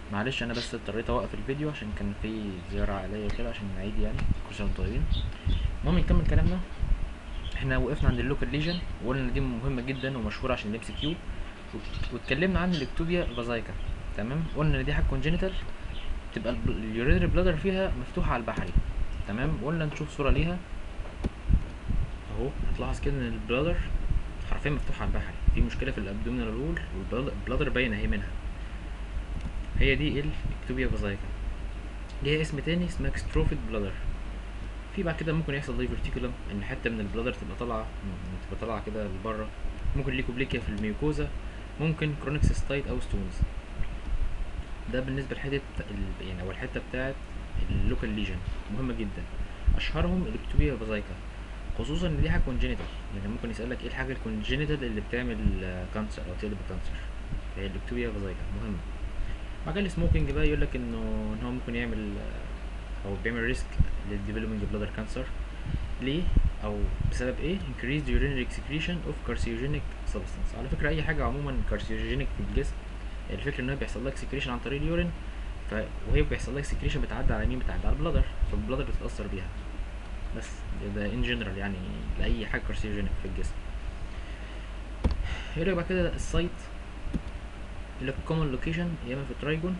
معلش انا بس اضطريت اوقف الفيديو عشان كان في زيارة عائلية كده عشان العيد يعني كل سنة وانتم طيبين المهم نكمل كلامنا احنا وقفنا عند اللوكال ليجن وقلنا ان دي مهمة جدا ومشهورة عشان الام سي كيو واتكلمنا عن الاكتوبيا فازايكا تمام قلنا ان دي حاجة كونجينيتال تبقى اليورينري بلادر فيها مفتوحة على البحري تمام وقلنا نشوف صورة ليها اهو هتلاحظ كده ان البلادر حرفيا مفتوحة على البحري في مشكلة في الابدومينال رول والبلادر باينة اهي منها هي دي الاكتوبيا فازايكا ليها اسم تاني اسمها اكستروفيد بلادر في بعد كده ممكن يحصل دايفرتيكولم ان حته من البلادر تبقى طالعه تبقى طالعه كده لبره ممكن ليكوبليكيا في الميوكوزا ممكن كرونيك سيستايت او ستونز ده بالنسبه لحته ال... يعني او الحته بتاعت اللوكال ليجن مهمه جدا اشهرهم الاكتوبيا فازايكا خصوصا ان دي حاجه كونجينيتال يعني ممكن يسالك ايه الحاجه الكونجينيتال اللي بتعمل كانسر او تقلب كانسر هي الاكتوبيا فازايكا مهمه بعد كده السموكينج بقى يقول لك انه ان هو ممكن يعمل او بيعمل ريسك للديفلوبينج بلادر كانسر ليه او بسبب ايه increased urinary excretion of carcinogenic substance على فكره اي حاجه عموما carcinogenic في الجسم الفكره ان هو بيحصل لها excretion عن طريق اليورين ف... وهي بيحصل لها excretion بتعدي على مين بتعدي على البلادر فالبلادر بتتاثر بيها بس ده ان جنرال يعني لاي حاجه carcinogenic في الجسم يقول لك بعد كده السايت يقول لك common location يا اما في الترايجون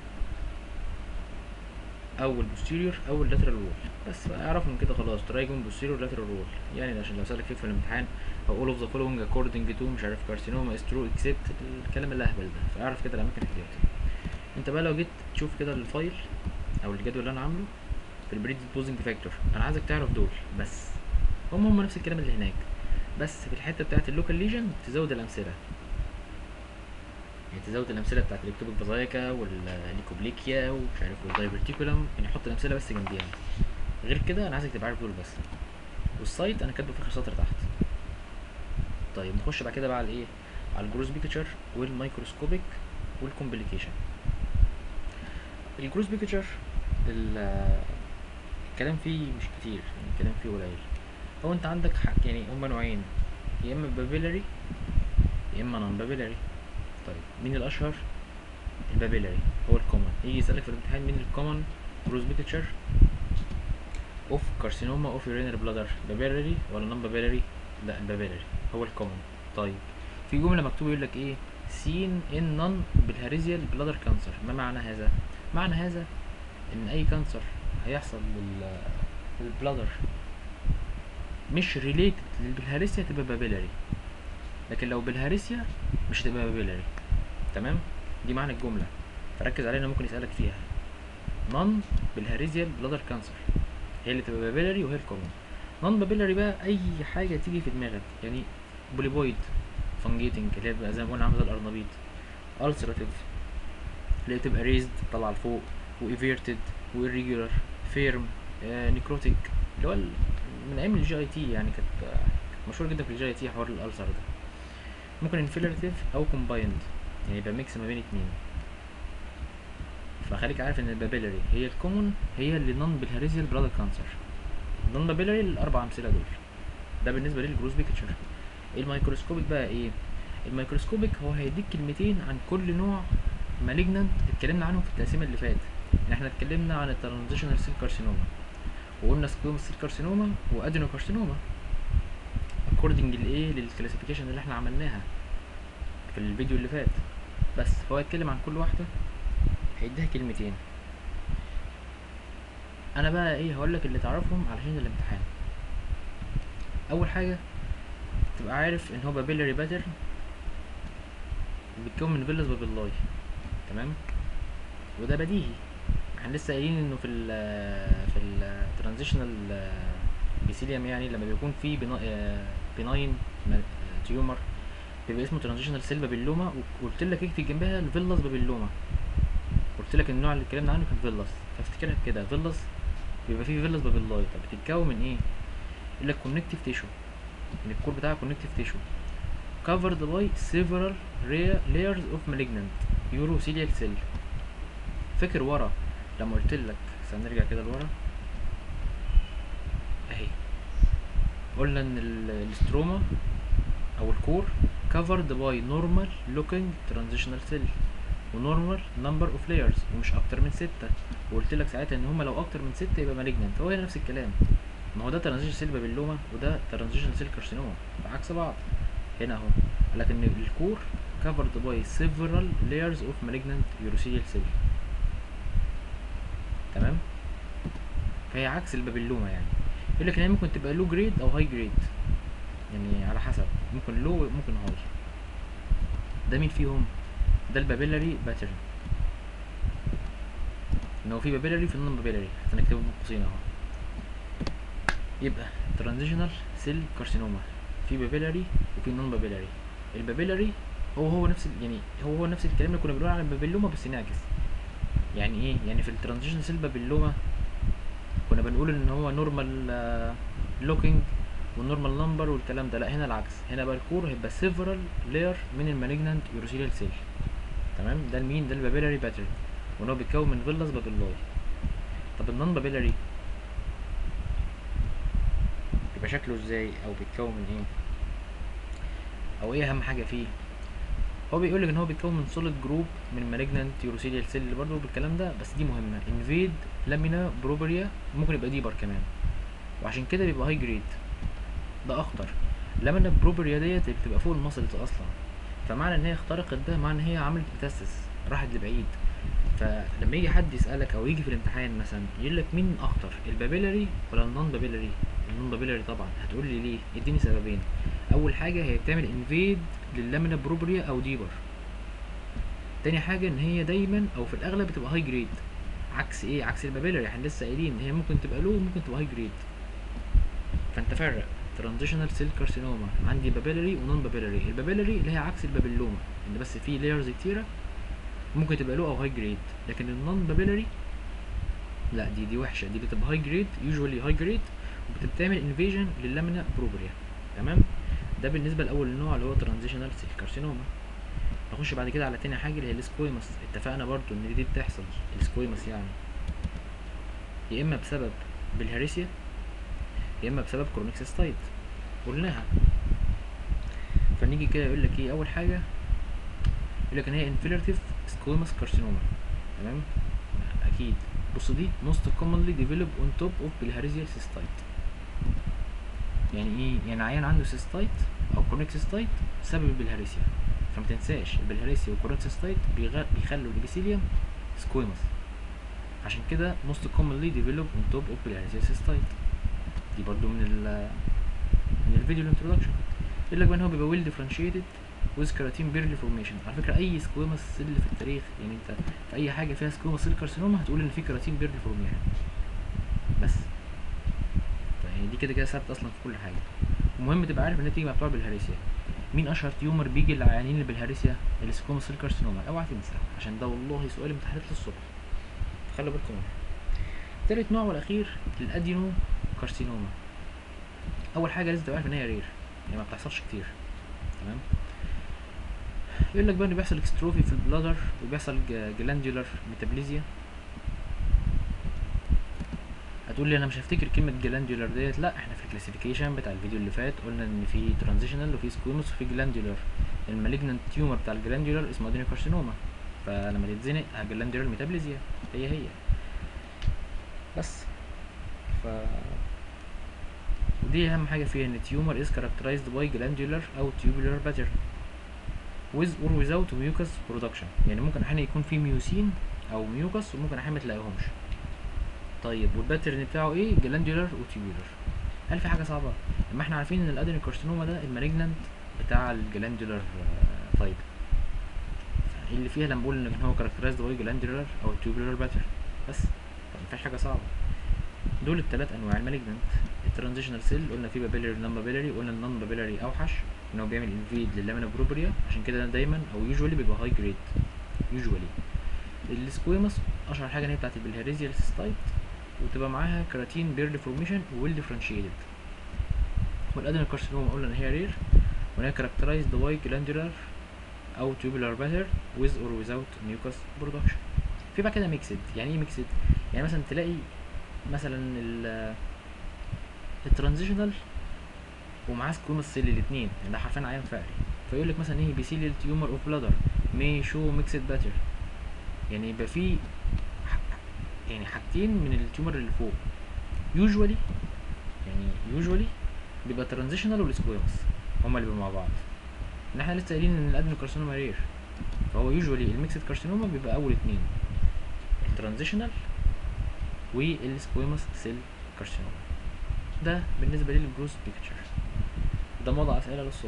او البوستيريور او اللاترال وول بس اعرفوا من كده خلاص ترايجون بوستيريور لاترال وول يعني عشان لو سالك فيه في الامتحان او all of the following according to مش عارف كارسينوما is true except الكلام الاهبل ده فاعرف كده الاماكن احتياطي انت بقى لو جيت تشوف كده الفايل او الجدول اللي انا عامله في البريد بوزنج فاكتور انا عايزك تعرف دول بس هم هم نفس الكلام اللي هناك بس في الحته بتاعت اللوكال ليجن تزود الامثله يعني تزود الامثله بتاعت الاكتوبيك فازايكا والليكوبليكيا ومش عارف والدايفرتيكولم يعني حط الامثله بس جنبيها غير كده انا عايزك تبقى عارف دول بس والسايت انا كاتبه في اخر سطر تحت طيب نخش بعد كده بقى على الايه على الجروس بيكتشر والمايكروسكوبيك والكومبليكيشن الجروس بيكتشر الكلام فيه مش كتير يعني الكلام فيه قليل هو انت عندك حق يعني هما نوعين يا اما بابيلاري يا اما نون بابيلاري طيب مين الاشهر البابيلاري هو الكومن يجي يسالك في الامتحان مين الكومن جروس بيكتشر اوف كارسينوما اوف يورينري بلادر بابيلاري ولا نون بابيلاري لا البابيلاري هو الكومن طيب في جمله مكتوب يقول لك ايه سين ان نون بالهاريزيال بلادر كانسر ما معنى هذا معنى هذا ان اي كانسر هيحصل لل للبلادر مش ريليتد بالهاريسيا تبقى بابيلاري لكن لو بالهاريسيا مش هتبقى بابيلاري تمام دي معنى الجمله فركز عليها ممكن يسالك فيها نون بالهاريزيال بلادر كانسر هي اللي تبقى بابيلاري وهي الكومن نون بابيلاري بقى اي حاجه تيجي في دماغك يعني بوليبويد فانجيتنج اللي هي بقى زي ما قلنا عامله زي الارنبيط السراتيف اللي هي بتبقى ريزد طالعه لفوق وايفيرتد وإيريجولار فيرم آه نيكروتيك اللي هو من ايام الجي اي تي يعني كانت آه مشهور جدا في الجي اي تي حوار الالسر ده ممكن انفيلرتيف او كومبايند يعني يبقى ميكس ما بين اتنين فخليك عارف ان البابيلاري هي الكومون هي اللي نون بالهاريزيال برادر كانسر نون بابيلاري الاربع امثله دول ده بالنسبه للجروس بيكتشر الميكروسكوبيك بقى ايه الميكروسكوبيك هو هيديك كلمتين عن كل نوع مالجنانت اتكلمنا عنهم في التقسيمه اللي فاتت احنا اتكلمنا عن الترانزيشنال سيل كارسينوما وقلنا سكويموس سيل كارسينوما وادينو كارسينوما اكوردنج لايه للكلاسيفيكيشن اللي احنا عملناها في الفيديو اللي فات بس هو هيتكلم عن كل واحده هيديها كلمتين انا بقى ايه هقول لك اللي تعرفهم علشان الامتحان اول حاجه تبقى عارف ان هو بابيلاري باترن بيتكون من فيلاس بابيلاي تمام وده بديهي احنا لسه قايلين انه في ال في الترانزيشنال بيسيليوم يعني لما بيكون في بناين تيومر بيبقى اسمه ترانزيشنال سيل بابيلوما وقلت لك اكتب جنبها الفيلاس بابيلوما قلت لك النوع اللي اتكلمنا عنه كان فيلاس فافتكرها كده فيلاس بيبقى فيه فيلاس بابيلاي طب بتتكون من ايه يقول لك كونكتيف تيشو ان الكور بتاعها كونكتيف تيشو covered by several layers of malignant urothelial cell فاكر ورا لما قلت لك نرجع كده لورا اهي قلنا ان الاستروما او الكور covered by normal looking transitional cell ونورمال نمبر اوف لايرز ومش اكتر من ستة وقلت لك ساعتها ان هما لو اكتر من ستة يبقى مالجنانت هو هنا نفس الكلام ما هو ده ترانزيشن سيل بابيلوما وده ترانزيشن سيل كارسينوما بعكس بعض هنا اهو قال لك ان الكور covered by several layers of malignant urothelial cell تمام فهي عكس البابيلوما يعني يقول لك ان هي ممكن تبقى لو جريد او هاي جريد يعني على حسب ممكن لو ممكن هاي ده مين فيهم ده البابيلاري باترن ان هو في بابيلاري في النون بابيلاري هنكتبه بين قوسين اهو يبقى ترانزيشنال سيل كارسينوما في بابيلاري وفي نون بابيلاري البابيلاري هو هو نفس ال- يعني هو هو نفس الكلام اللي كنا بنقول على البابيلوما بس نعكس يعني ايه يعني في الترانزيشن سيل بابيلوما كنا بنقول ان هو نورمال لوكينج والنورمال نمبر والكلام ده لا هنا العكس هنا بقى الكور هيبقى سيفرال لاير من المالجنانت يوروثيليال سيل تمام ده المين ده البابيلاري باترن وان هو بيتكون من فيلاس بابيلاي طب النون بابيلاري يبقى شكله ازاي او بيتكون من ايه او ايه اهم حاجه فيه هو بيقول لك ان هو بيتكون من سوليد جروب من مالجنانت يوروثيليال سيل برضه بالكلام ده بس دي مهمه انفيد لامينا بروبريا ممكن يبقى ديبر كمان وعشان كده بيبقى هاي جريد ده اخطر لامينا بروبريا ديت اللي بتبقى فوق المسلز اصلا فمعنى ان هي اخترقت ده معنى ان هي عملت متاسس راحت لبعيد فلما يجي حد يسالك او يجي في الامتحان مثلا يقول لك مين اخطر البابيلاري ولا النون بابيلاري النون بابيلاري طبعا هتقول لي ليه اديني سببين اول حاجه هي بتعمل انفيد لللامينا بروبريا او ديبر تاني حاجه ان هي دايما او في الاغلب بتبقى هاي جريد عكس ايه عكس البابيلاري احنا لسه قايلين ان هي ممكن تبقى لو وممكن تبقى هاي جريد فانت فرق ترانزيشنال سيل كارسينوما عندي بابيلاري ونون بابيلاري البابيلاري اللي هي عكس البابيلوما ان بس في لايرز كتيره ممكن تبقى لو او هاي جريد لكن النون بابيلاري لا دي دي وحشه دي بتبقى هاي جريد يوجوالي هاي جريد وبتعمل انفيجن لللامينا بروبريا تمام ده بالنسبه لاول نوع اللي هو ترانزيشنال سيل كارسينوما نخش بعد كده على تاني حاجه اللي هي السكويمس اتفقنا برضو ان دي بتحصل السكويمس يعني يا اما بسبب بالهاريسيا يا اما بسبب كرونيك سيستايت قلناها فنيجي كده يقول لك ايه اول حاجه يقول لك ان هي انفيلرتيف سكويمس كارسينوما تمام اكيد بص دي most commonly develop on top of bilharzia cystite يعني ايه يعني عيان عنده سيستايت او كرونيك سيستايت بسبب البلهارسيا فما تنساش البلهارسيا والكرونيك سيستايت بيغ- بيخلوا الابيثيليوم سكويمس عشان كده most commonly develop on top of bilharzia cystite دي برضو من ال من الفيديو الانترودكشن يقول لك بقى ان هو بيبقى ويل ديفرنشيتد ويز كراتين بيرلي فورميشن على فكره اي سكويمس سيل في التاريخ يعني انت في اي حاجه فيها سكويمس سيل كارسينوما هتقول ان في كراتين بيرلي فورميشن بس يعني دي كده كده ثابته اصلا في كل حاجه المهم تبقى عارف ان هي بتيجي مع بتوع بالهارسيا مين اشهر تيومر بيجي للعيانين اللي بالهارسيا السكويمس سيل كارسينوما اوعى تنسى عشان ده والله سؤال امتحانات للصبح خلوا بالكم منه تالت نوع والاخير الادينو كارسينوما اول حاجه لازم تبقى عارف ان هي رير يعني ما بتحصلش كتير تمام يقول لك بقى ان بيحصل اكستروفي في البلادر وبيحصل جلاندولار ميتابليزيا هتقول لي انا مش هفتكر كلمه جلاندولار ديت لا احنا في الكلاسيفيكيشن بتاع الفيديو اللي فات قلنا ان في ترانزيشنال وفي سكويموس وفي جلاندولار المالجنانت تيومر بتاع الجلاندولار اسمه ادينوكارسينوما فلما تتزنق جلاندولار ميتابليزيا هي هي بس ف ودي اهم حاجه فيها ان تيومر از كاركترايزد باي جلاندولار او تيوبولار باترن with or without mucus production يعني ممكن احيانا يكون في ميوسين او ميوكس وممكن احيانا ما تلاقيهمش طيب والباترن بتاعه ايه جلاندولار وتيوبولار هل في حاجه صعبه اما احنا عارفين ان الادينوكارسينوما ده المالجنانت بتاع الجلاندولار تايب اللي فيها لما بقول ان هو كاركترايزد باي جلاندولار او تيوبولار باترن بس ما فيهاش حاجه صعبه دول الثلاث انواع المالجنانت الترانزيشنال سيل قلنا في بابيلاري ونون بابيلاري قلنا النون بابيلاري اوحش ان هو بيعمل انفيد لللامينا بروبريا عشان كده دايما او يوجوالي بيبقى هاي جريد يوجوالي السكويمس اشهر حاجه ان هي بتاعت البلهاريزيا سيستايت وتبقى معاها كراتين بيرلي فورميشن ويل ديفرنشيتد والادينوكارسينوما قلنا ان هي رير وان هي كاركترايزد باي جلاندولار او tubular matter with or without mucus production في بقى كده ميكسد يعني ايه ميكسد يعني مثلا تلاقي مثلا ال الترانزيشنال ومعاه سكومس سيل الاثنين يعني ده حرفيا عيان فقري فيقول لك مثلا ايه بيسيليال تيومر اوف بلادر may show mixed pattern يعني يبقى في ح- يعني حاجتين من التيومر اللي فوق يوجوالي يعني يوجوالي بيبقى ترانزيشنال والسكويمس هما اللي بيبقوا مع بعض ان احنا لسه قايلين ان الادنو كارسينوما رير فهو يوجوالي الميكسد كارسينوما بيبقى اول اتنين الترانزيشنال والسكويمس سيل كارسينوما ده بالنسبه لي الجروس بيكتشر ده موضع اسئله للصبح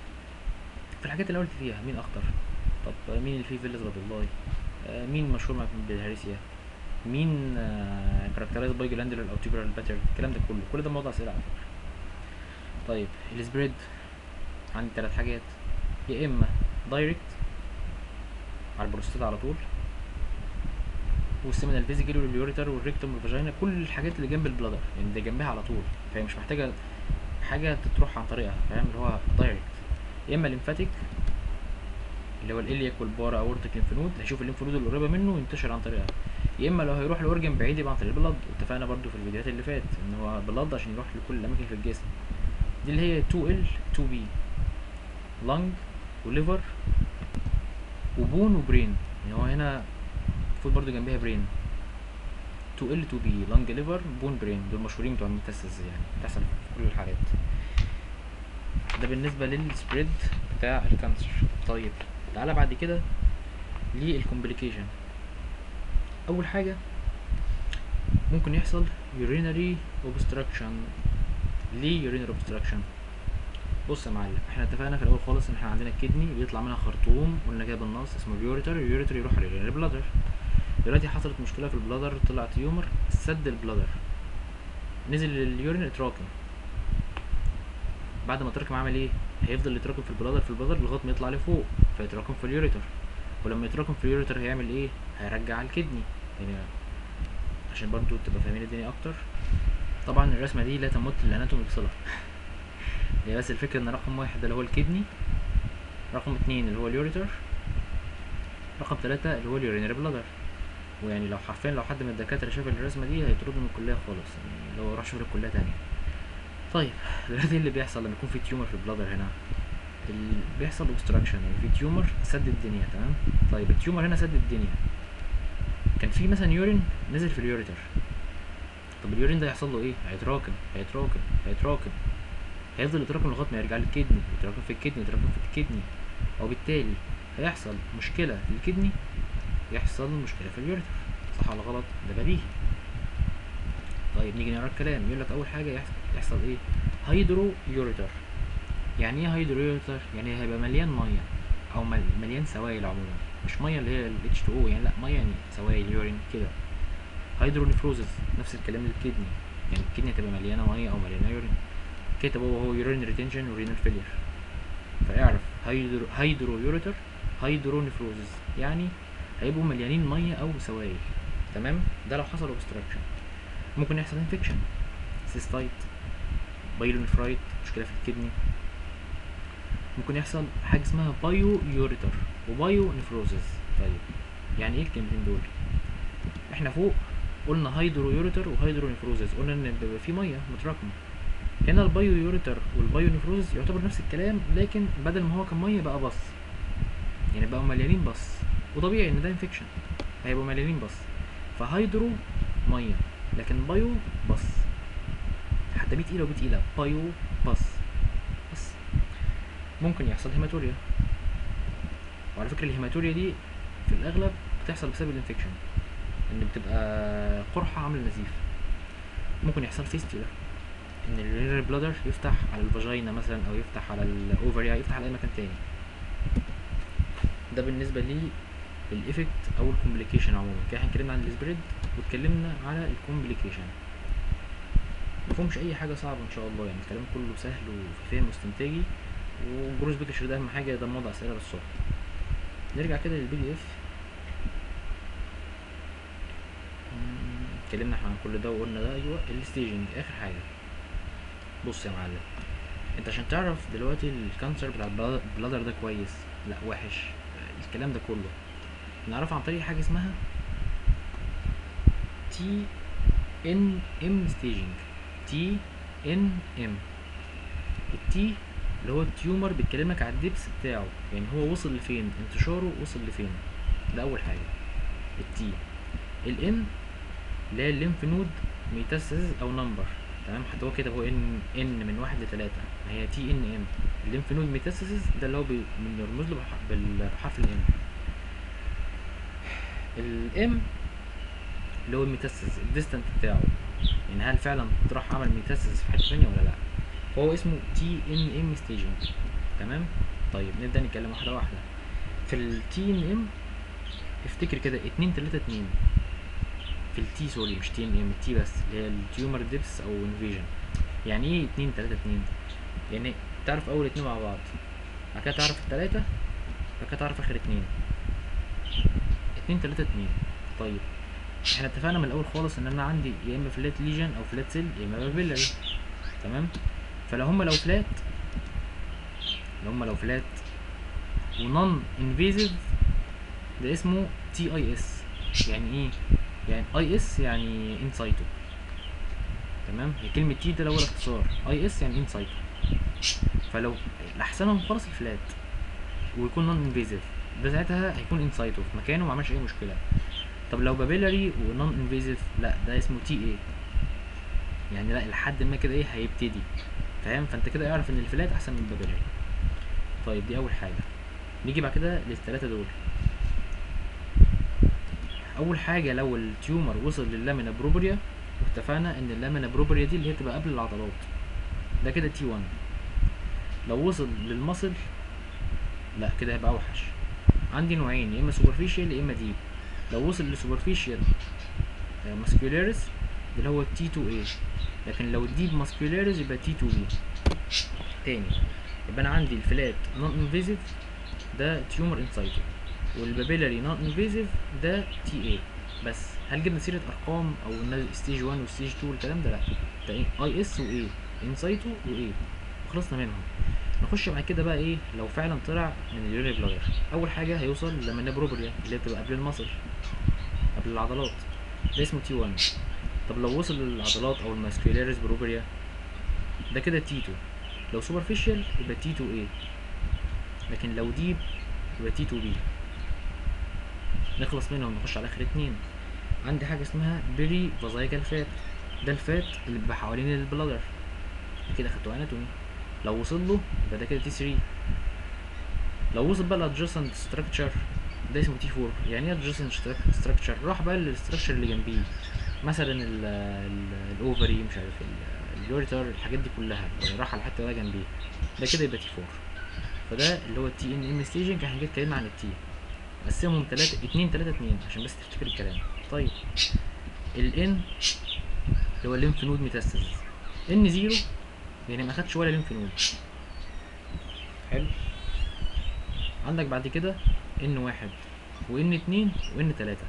في الحاجات اللي قلت فيها مين اخطر طب مين اللي فيه فيلز الله آه، مين مشهور مع بالهاريسيا مين كاركترايز باي جلاندولار او تيبرال باترن الكلام ده كله كل ده موضوع اسئله على فكره طيب السبريد عندي ثلاث حاجات يا اما دايركت على البروستات على طول والسيمينال فيزيكال واليوريتر والريكتوم والفاجينا كل الحاجات اللي جنب البلادر يعني ده جنبها على طول فهي مش محتاجه حاجه تروح عن طريقها فاهم اللي هو دايركت يا اما ليمفاتيك اللي هو الالياك والبارا اورتيك ليمف نود هيشوف الليمف نود اللي قريبه منه ينتشر عن طريقها يا اما لو هيروح لاورجن بعيد يبقى عن طريق البلد اتفقنا برضو في الفيديوهات اللي فاتت ان هو بلد عشان يروح لكل الاماكن في الجسم دي اللي هي 2 ال 2 بي لنج وليفر وبون وبرين يعني هو هنا المفروض برضو جنبها برين 2 ال 2 بي لنج ليفر بون برين دول مشهورين بتوع الميتاسيس يعني بتحصل في كل الحالات ده بالنسبه للسبريد بتاع الكانسر طيب تعالى بعد كده للكومبليكيشن اول حاجه ممكن يحصل urinary obstruction ليه urinary obstruction بص يا معلم احنا اتفقنا في الاول خالص ان احنا عندنا الكدني بيطلع منها خرطوم قلنا كده بالنص اسمه اليوريتر اليوريتر يروح على اليورينري بلادر دلوقتي حصلت مشكله في البلادر طلع تيومر سد البلادر نزل اليورين اتراكم بعد ما تراكم عمل ايه هيفضل يتراكم في البلادر في البلادر لغايه ما يطلع لفوق فيتراكم في اليوريتر ولما يتراكم في اليوريتر هيعمل ايه هيرجع الكدني يعني عشان برضو تبقى فاهمين الدنيا اكتر طبعا الرسمه دي لا تمت للاناتومي بصله هي بس الفكره ان رقم واحد ده اللي هو الكدني رقم اتنين اللي هو اليوريتر رقم تلاتة اللي هو اليورينري بلادر ويعني لو حرفيا لو حد من الدكاترة شاف الرسمة دي هيطرده من الكلية خالص يعني لو راح شوف لك كلية تانية طيب دلوقتي اللي بيحصل لما يكون في تيومر في البلادر هنا اللي بيحصل اوبستراكشن يعني في تيومر سد الدنيا تمام طيب التيومر هنا سد الدنيا كان في مثلا يورين نزل في اليوريتر طب اليورين ده يحصل له ايه هيتراكم هيتراكم هيتراكم هيفضل يتراكم لغايه ما يرجع للكدني يتراكم في الكدني يتراكم في الكدني وبالتالي هيحصل مشكله في الكدني يحصل مشكله في اليوريتر صح ولا غلط ده بديهي طيب نيجي نقرا الكلام يقول لك اول حاجه يحصل, يحصل ايه هيدرو يوريتر يعني ايه هيدرو يوريتر يعني هيبقى مليان ميه او مل- مليان سوائل عموما مش ميه اللي هي ال H2O يعني لا ميه يعني سوائل يورين كده هيدرونيفروزس نفس الكلام للكدني يعني الكدني هتبقى مليانه ميه او مليانه يورين كتب هو هو يورين ريتنشن ورينال فيلير فاعرف هيدرو هيدرو يوريتر هيدرونيفروزس يعني هيبقوا مليانين ميه او سوائل تمام ده لو حصل اوبستراكشن ممكن يحصل انفكشن سيستايت بايلونيفرايت مشكله في الكدني ممكن يحصل حاجه اسمها بايو يوريتر وبايو نفروزز طيب يعني ايه الكلمتين دول احنا فوق قلنا هيدرو يوريتر وهيدرو نفروزز قلنا ان بيبقى في ميه متراكمه هنا البايو يوريتر والبايو نفروزز يعتبر نفس الكلام لكن بدل ما هو كان ميه بقى بص يعني بقوا مليانين بص وطبيعي ان ده انفكشن هيبقوا مليانين بص فهيدرو ميه لكن بايو بص حتى بي تقيله وبي تقيله بايو بص بس ممكن يحصل هيماتوريا وعلى فكره الهيماتوريا دي في الاغلب بتحصل بسبب الانفكشن ان بتبقى قرحه عامله نزيف ممكن يحصل فيستولا ان الرينال بلادر يفتح على الفاجينا مثلا او يفتح على الاوفريا يفتح على اي مكان تاني ده بالنسبه لي الايفكت او الكومبليكيشن عموما كده احنا اتكلمنا عن السبريد واتكلمنا على الكومبليكيشن مفهومش اي حاجه صعبه ان شاء الله يعني الكلام كله سهل وفي فهم واستنتاجي وجروس بيكشر ده اهم حاجه ده موضوع اسئله للصبح نرجع كده للبي دي اف اتكلمنا احنا عن كل ده وقلنا ده ايوه الستيجنج اخر حاجه بص يا معلم انت عشان تعرف دلوقتي الكانسر بتاع البلادر ده كويس لا وحش الكلام ده كله نعرفه عن طريق حاجه اسمها تي ان ام ستيجنج تي ان ام التي اللي هو التيومر بيتكلمك على الدبس بتاعه يعني هو وصل لفين انتشاره وصل لفين ده اول حاجه التي الام اللي هي الليمف نود ميتاسيس او نمبر تمام حتى هو كده هو ان ان من واحد لتلاتة ما هي تي ان ام الليمف نود ميتاسيس ده اللي هو بي- بنرمز له بح- بال- بحرف الام الام اللي هو الميتاسيس الديستانت بتاعه يعني هل فعلا راح عمل ميتاسيس في حته ثانيه ولا لا فهو اسمه تي ان ام ستيجنج تمام طيب نبدا نتكلم واحده واحده في التي ان ام افتكر كده اتنين تلاتة اتنين في التي سوري مش تي ان ام التي بس اللي هي التيومر ديبس او انفيجن يعني ايه اتنين تلاتة اتنين يعني تعرف اول اتنين مع بعض بعد كده تعرف التلاتة بعد كده تعرف اخر اتنين اتنين تلاتة اتنين طيب احنا اتفقنا من الاول خالص ان انا عندي يا اما فلات ليجن او فلات سيل يا اما بابيلاري تمام فلو هما لو فلات لو هما لو فلات ونون انفيزيف ده اسمه تي اي اس يعني ايه يعني اي اس يعني انسايتو تمام هي كلمه تي ده الاول اختصار اي اس يعني انسايتو فلو احسنهم خالص الفلات ويكون نون انفيزيف ده ساعتها هيكون انسايتو في مكانه ما عملش اي مشكله طب لو بابيلاري ونون انفيزيف لا ده اسمه تي اي يعني لا لحد ما كده ايه هيبتدي فاهم فانت كده اعرف ان الفلات احسن من البابيلاري طيب دي اول حاجه نيجي بعد كده للثلاثه دول اول حاجه لو التيومر وصل لللامينا بروبريا واتفقنا ان اللامينا بروبريا دي اللي هي بتبقى قبل العضلات ده كده تي 1 لو وصل للمصل لا كده هيبقى اوحش عندي نوعين يا اما سوبرفيشال يا اما ديب لو وصل لسوبرفيشال ماسكولاريس ده اللي هو تي 2 a لكن لو الديب ماسكولاريس يبقى تي 2 b تاني يبقى انا عندي الفلات نون انفيزيف ده تيومر انسايتو والبابيلاري نون انفيزيف ده تي اي بس هل جبنا سيره ارقام او ستيج 1 وستيج 2 والكلام ده لا ده ايه اي اس واي انسايتو واي خلصنا منهم نخش بعد كده بقى ايه لو فعلا طلع من اليوري بلادر اول حاجه هيوصل لمنا بروبريا اللي هي بتبقى قبل المصل قبل العضلات ده اسمه تي 1 طب لو وصل للعضلات او الماسكولاريس بروبريا ده كده تي 2 لو سوبرفيشال يبقى تي 2 اي لكن لو ديب يبقى تي 2 بي نخلص منهم نخش على اخر اتنين عندي حاجه اسمها بيري فازايكال فات ده الفات اللي بيبقى حوالين البلادر كده خدتوا اناتومي لو وصل له يبقى ده كده تي 3 لو وصل بقى لادجسنت ستراكشر ده اسمه تي 4 يعني ايه ادجسنت ستراكشر راح بقى للستراكشر اللي جنبيه مثلا ال- ال- الاوفري مش عارف ال- اليوريتر الحاجات دي كلها يعني راح على الحته اللي جنبيه ده كده يبقى تي 4 فده اللي هو التي ان ام ستيجنج احنا كده اتكلمنا عن التي قسمهم تلاتة اتنين تلاتة اتنين عشان بس تفتكر الكلام طيب الان اللي هو الليمف نود ميتاستاسيس ان زيرو يعني ما خدش ولا ليمف نود حلو عندك بعد كده ان واحد وان اتنين وان تلاتة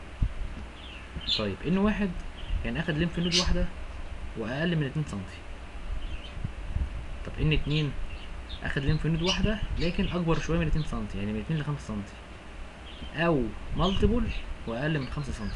طيب ان واحد يعني اخد ليمف نود واحدة واقل من اتنين سنتي طب ان اتنين اخد ليمف نود واحدة لكن اكبر شوية من اتنين سنتي يعني من اتنين لخمسة سنتي او مالتيبل واقل من خمسة سنتي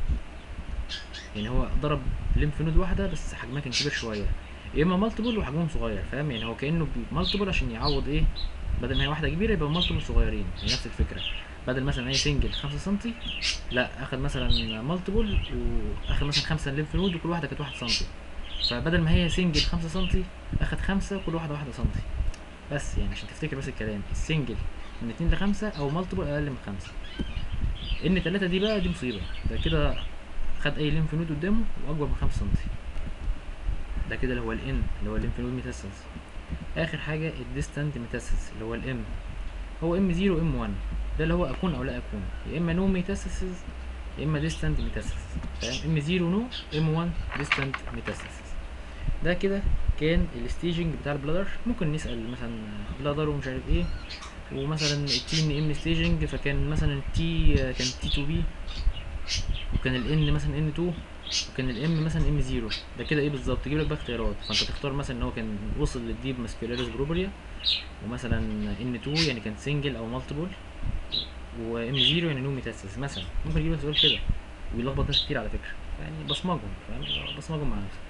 يعني هو ضرب ليمف نود واحدة بس حجمها كان كبير شوية يا اما مالتيبل وحجمهم صغير فاهم يعني هو كانه مالتيبل عشان يعوض ايه بدل ما هي واحده كبيره يبقى مالتيبل صغيرين يعني نفس الفكره بدل مثلا هي سنجل 5 سم لا اخد مثلا مالتيبل واخد مثلا 5 ليمف نود وكل واحده كانت 1 سم فبدل ما هي سنجل 5 سم اخد 5 وكل واحده 1 سم بس يعني عشان تفتكر بس الكلام السنجل من 2 ل 5 او مالتيبل اقل من 5 ان 3 دي بقى دي مصيبه ده كده خد اي ليمف نود قدامه واكبر من 5 سم ده كده اللي هو الان اللي هو الليمف نود ميتاسيس اخر حاجه الديستانت ميتاسيس اللي هو الام هو ام 0 ام 1 ده اللي هو اكون او لا اكون يا اما نو ميتاسيس يا اما ديستانت ميتاسيس فاهم ام 0 نو ام 1 ديستانت ميتاسيس ده كده كان الستيجنج بتاع البلادر ممكن نسال مثلا بلادر ومش عارف ايه ومثلا التي ان ام ستيجنج فكان مثلا التي كان تي 2 بي وكان الان مثلا ان 2 وكان الام مثلا ام 0 ده كده ايه بالظبط يجيب لك بقى اختيارات فانت تختار مثلا ان هو كان وصل للديب ماسكولاريس بروبريا ومثلا ان 2 يعني كان سنجل او مالتيبل وام 0 يعني نو ميتاسيس مثلا ممكن يجيب لك سؤال كده ويلخبط ناس كتير على فكره يعني بصمجهم فاهم بصمجهم مع نفسك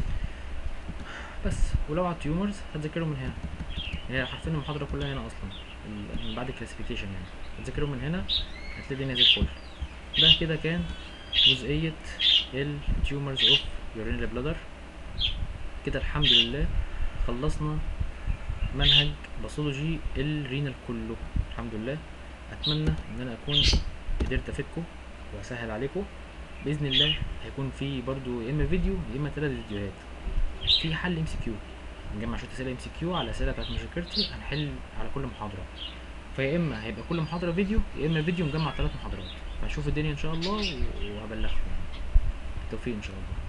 بس ولو على التيومرز هتذاكرهم من هنا هي حرفيا المحاضره كلها هنا اصلا ال- من بعد الكلاسيفيكيشن يعني هتذاكرهم من هنا هتلاقي الدنيا زي الفل ده كده كان جزئية التيومرز اوف يورينري بلادر كده الحمد لله خلصنا منهج باثولوجي الرينال كله الحمد لله اتمنى ان انا اكون قدرت افيدكم واسهل عليكم باذن الله هيكون في برضو يا اما فيديو يا اما ثلاث فيديوهات في حل ام سي كيو نجمع شويه اسئله ام سي كيو على اسئله بتاعت مذاكرتي هنحل على كل محاضره فيا اما هيبقى كل محاضره فيديو يا اما فيديو مجمع ثلاث محاضرات فهشوف الدنيا ان شاء الله و- وهبلغكم بالتوفيق ان شاء الله